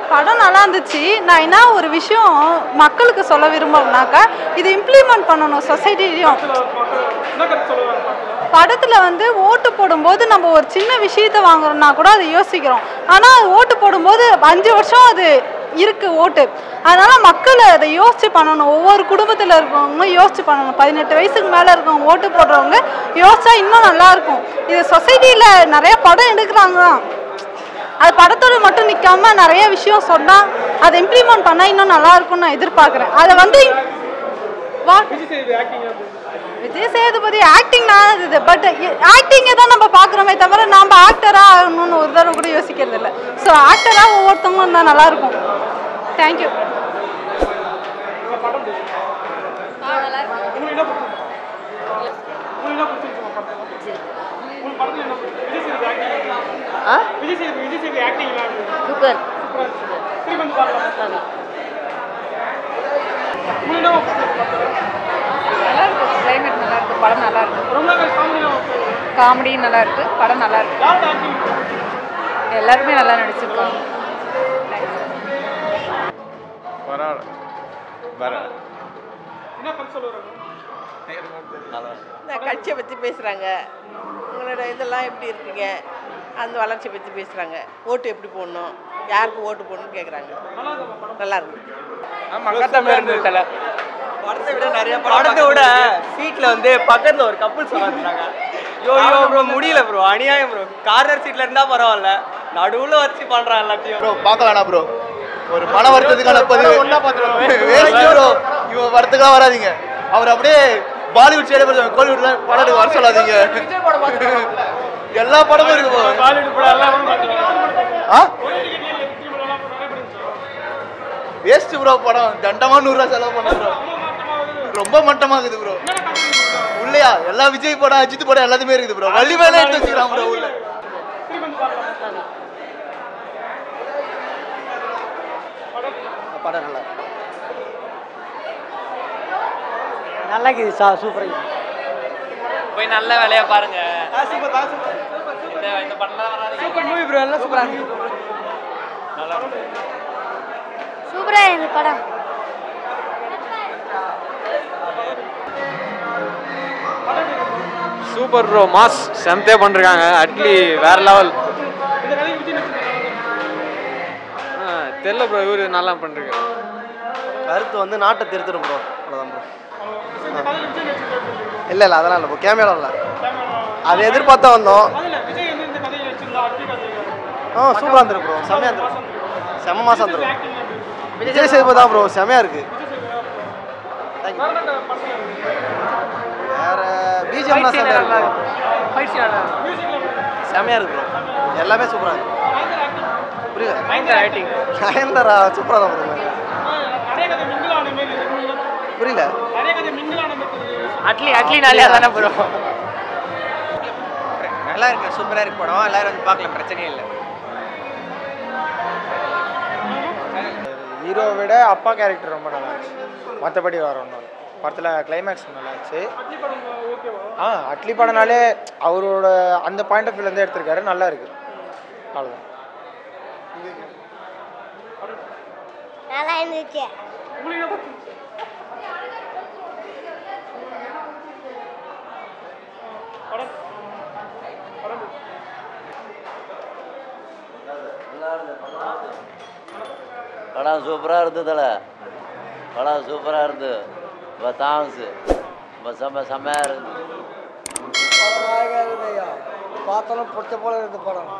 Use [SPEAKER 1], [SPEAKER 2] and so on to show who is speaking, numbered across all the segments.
[SPEAKER 1] படம் நல்லா இருந்துச்சு நான் என்ன ஒரு விஷயம் மக்களுக்கு சொல்ல விரும்புறேனாக்கா இது இம்ப்ளிமெண்ட் பண்ணணும் சொசைட்டிலையும் படத்தில் வந்து ஓட்டு போடும்போது நம்ம ஒரு சின்ன விஷயத்தை வாங்குறோம்னா கூட அதை யோசிக்கிறோம் ஆனால் அது ஓட்டு போடும்போது அஞ்சு வருஷம் அது இருக்கு ஓட்டு அதனால மக்கள் அதை யோசிச்சு பண்ணணும் ஒவ்வொரு குடும்பத்தில் இருக்கவங்க யோசிச்சு பண்ணணும் பதினெட்டு வயசுக்கு மேலே இருக்கவங்க ஓட்டு போடுறவங்க யோசிச்சா இன்னும் நல்லா இருக்கும் இது சொசைட்டியில் நிறைய படம் எடுக்கிறாங்க தான் அது படத்தோட மட்டும் நிற்காம நிறைய விஷயம் சொன்னால் அதை இம்ப்ளிமெண்ட் பண்ணால் இன்னும் நல்லா இருக்கும்னு நான் எதிர்பார்க்குறேன் அதை வந்து வா விஜய் சேதுபதி ஆக்டிங் நல்லா இருந்தது பட் ஆக்டிங்கை தான் நம்ம பார்க்குறோமே தவிர நம்ம ஆக்டராக ஆகணும்னு ஒரு தடவை கூட யோசிக்கிறது இல்லை ஸோ ஆக்டராக ஒவ்வொருத்தவங்களும் இருந்தால் நல்லாயிருக்கும் தேங்க்யூ
[SPEAKER 2] ஆ
[SPEAKER 3] விஜய் சேது விஜய் சேது ஆக்டிங்
[SPEAKER 2] சூப்பர்
[SPEAKER 3] திருப்பி வந்து பார்க்கலாம் உங்களுக்கு
[SPEAKER 4] நல்லா இருக்கு கிளைமேட் நல்லா இருக்கு படம் நல்லா இருக்கு
[SPEAKER 3] ரொம்ப காமெடி
[SPEAKER 4] காமெடி நல்லா இருக்கு படம் நல்லா இருக்கு
[SPEAKER 3] யார் ஆக்டிங்
[SPEAKER 4] எல்லாருமே நல்லா நடிச்சிருக்காங்க
[SPEAKER 5] பரவாயில்ல வேற
[SPEAKER 3] என்ன கதை சொல்லுறாங்க
[SPEAKER 2] இந்த கட்சியை பற்றி பேசுகிறாங்க உங்களோட இதெல்லாம் எப்படி இருக்கீங்க அந்த வளர்ச்சியை பற்றி பேசுகிறாங்க ஓட்டு எப்படி போடணும் யாருக்கு ஓட்டு போடணும்னு கேட்குறாங்க நல்லா இருக்கு
[SPEAKER 6] படத்தை விட நிறைய படத்தை விட சீட்ல வந்து பக்கத்துல ஒரு கப்புள்ஸ் உட்காந்துருந்தாங்க யோ யோ ப்ரோ முடியல ப்ரோ அநியாயம் ப்ரோ கார்னர் சீட்ல இருந்தா பரவாயில்ல நடுவுல வச்சு பண்றான் எல்லாத்தையும்
[SPEAKER 7] ப்ரோ பார்க்க வேணாம் ப்ரோ ஒரு பண வருத்தத்துக்கான பதிவு
[SPEAKER 6] ஒண்ணா பாத்துருவோம்
[SPEAKER 7] வேஸ்ட் ப்ரோ இவன் வரத்துக்குலாம் வராதீங்க அவர் அப்படியே பாலிவுட் சைடு போய் கோலிவுட்ல படம் எடுக்க வர சொல்லாதீங்க எல்லா படமும் இருக்கு bro.
[SPEAKER 3] பாலிவுட் படம் எல்லாம் படம் பார்த்தீங்கன்னா
[SPEAKER 7] ஆ
[SPEAKER 3] ஒரே டிக்கெட் நீங்க திரும்ப எல்லாம் நிறைய படம் இருந்துச்சு
[SPEAKER 7] வேஸ்ட் ப்ரோ படம் தண்டமா நூறுரூவா செலவு பண்ண ப்ரோ ரொம்ப மட்டமாகுது ப்ரோ உள்ளையா எல்லா விஜய் படம் அஜித் படம் எல்லாத்தையுமே இருக்குது ப்ரோ வள்ளி மேலே எடுத்து வச்சுக்கிறான் ப்ரோ உள்ள
[SPEAKER 3] திருப்பி வந்து பார்க்கலாம்
[SPEAKER 6] படம் நல்லா நல்லா இருக்குது சா சூப்பராக போய் நல்ல வேலையா பாருங்க இந்த இந்த படம்லாம் வராது சூப்பர் மூவி ப்ரோ எல்லாம் சூப்பரா இருக்கு
[SPEAKER 8] சூப்பராக இருக்குது படம்
[SPEAKER 5] சூப்பர் ப்ரோ மாஸ் செம்தே பண்ணிருக்காங்க அட்லி வேற லெவல்
[SPEAKER 3] இந்த கதைக்கு விஜய் நடிச்சிருக்காங்க
[SPEAKER 5] தெரியல ப்ரோ இவரு நல்லா பண்ணிருக்காரு
[SPEAKER 7] கருத்து வந்து நாட்டை திருத்தணும் ப்ரோ அவ்வளோதான் ப்ரோ
[SPEAKER 3] இந்த கதையில விஜய் நடிச்சிருக்காரு
[SPEAKER 7] இல்லை இல்லை அதெல்லாம் இல்லை ப்ரோ கேமரா இல்லை அது எதிர்பார்த்தா வந்தோம்
[SPEAKER 3] அதில் விஜய் வந்து இந்த கதையை நடிச்சிருந்தா அட்லி கதை
[SPEAKER 7] ஆ சூப்பராக இருந்துரு ப்ரோ செம்மையாக இருந்துரு செம்ம மாதம் இருந்துரும் விஜய் சேதுபதி தான் ப்ரோ செம்மையாக இருக்கு தேங்க்யூ வேற பிஜிஎம் தான் செம்மையாக இருக்கு செம்மையாக இருக்கு ப்ரோ எல்லாமே சூப்பராக இருக்கு புரியல நயன்தாரா சூப்பராக தான் ப்ரோ
[SPEAKER 3] நிறைய கதை மிங்கிள் ஆன மாதிரி இருக்கு.
[SPEAKER 7] புரியல
[SPEAKER 3] நிறைய கதை மிங்கிள் ஆன மாதிரி இருக்கு.
[SPEAKER 6] அட்லி அட்லி நாளே தானே ப்ரோ நல்லா இருக்கு சூப்பரா இருக்கு படம் எல்லாரும் வந்து பார்க்கலாம் பிரச்சனையே இல்லை
[SPEAKER 9] ஹீரோவை விட அப்பா கேரக்டர் ரொம்ப நல்லா இருந்துச்சு மற்றபடி வேற ஒன்றும் இல்லை படத்தில் கிளைமேக்ஸ் நல்லா இருந்துச்சு
[SPEAKER 3] அட்லி படம் ஓகேவா
[SPEAKER 9] ஆ அட்லி படம்னாலே அவரோட அந்த பாயிண்ட் ஆஃப் வியூலேருந்து எடுத்திருக்காரு நல்லா இருக்கு அவ்வளோதான்
[SPEAKER 8] நல்லா இருந்துச்சு
[SPEAKER 3] உங்களுக்கு என்ன பிடிச்சிருந்துச்சு? படம் படம்
[SPEAKER 10] படம் சூப்பராக இருந்ததுல படம் சூப்பராக இருந்து இப்போ தாமஸ் இப்போ செம்ம செம்மையாக இருந்து
[SPEAKER 6] பார்த்தாலும் பிடிச்ச போல இருக்கு படம்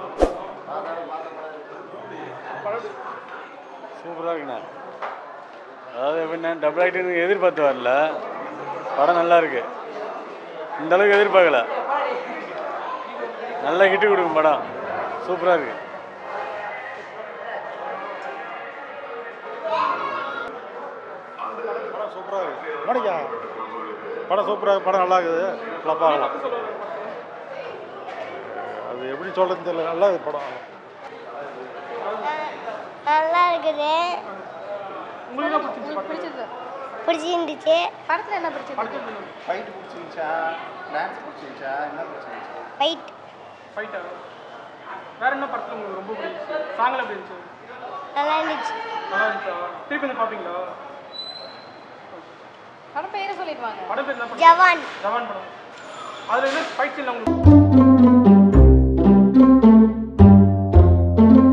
[SPEAKER 11] சூப்பராக இருக்குண்ணா அதாவது எப்படின்னா டபுள் ஆக்டிங் எதிர்பார்த்து வரல படம் நல்லா இருக்கு இந்த அளவுக்கு எதிர்பார்க்கல நல்ல ஹிட்டு கொடுக்கும் படம் சூப்பராக இருக்கு படம் சூப்பராக இருக்கு மணிக்கா படம் சூப்பராக படம் நல்லா இருக்குது நல்லா பார்க்கலாம் அது எப்படி சொல்கிறதுன்னு தெரியல நல்லா இருக்குது படம்
[SPEAKER 8] நல்லா இருக்குது
[SPEAKER 3] உங்களுக்கு என்ன பிடிச்சிருந்துச்சு
[SPEAKER 4] பிடிச்சது
[SPEAKER 8] பிடிச்சிருந்துச்சு
[SPEAKER 4] படத்தில் என்ன பிடிச்சது
[SPEAKER 7] ஃபைட் பிடிச்சிருந்துச்சா டான்ஸ் பிடிச்சிருந்துச்சா என்ன பிடிச்சிருந்துச்சு
[SPEAKER 8] ஃபைட்
[SPEAKER 3] ஃபைட்டா வேற என்ன படத்தில் உங்களுக்கு ரொம்ப பிடிச்சிச்சு சாங்கில் எப்படி இருந்துச்சு
[SPEAKER 8] நல்லா இருந்துச்சு
[SPEAKER 3] நல்லா இருந்துச்சா திருப்பி வந்து பார்ப்பீங்களா
[SPEAKER 4] படம் பேரை சொல்லிடுவாங்க
[SPEAKER 3] படம் பேர் என்ன படம்
[SPEAKER 8] ஜவான்
[SPEAKER 3] ஜவான் படம் அதில் என்ன ஃபைட் சீன் உங்களுக்கு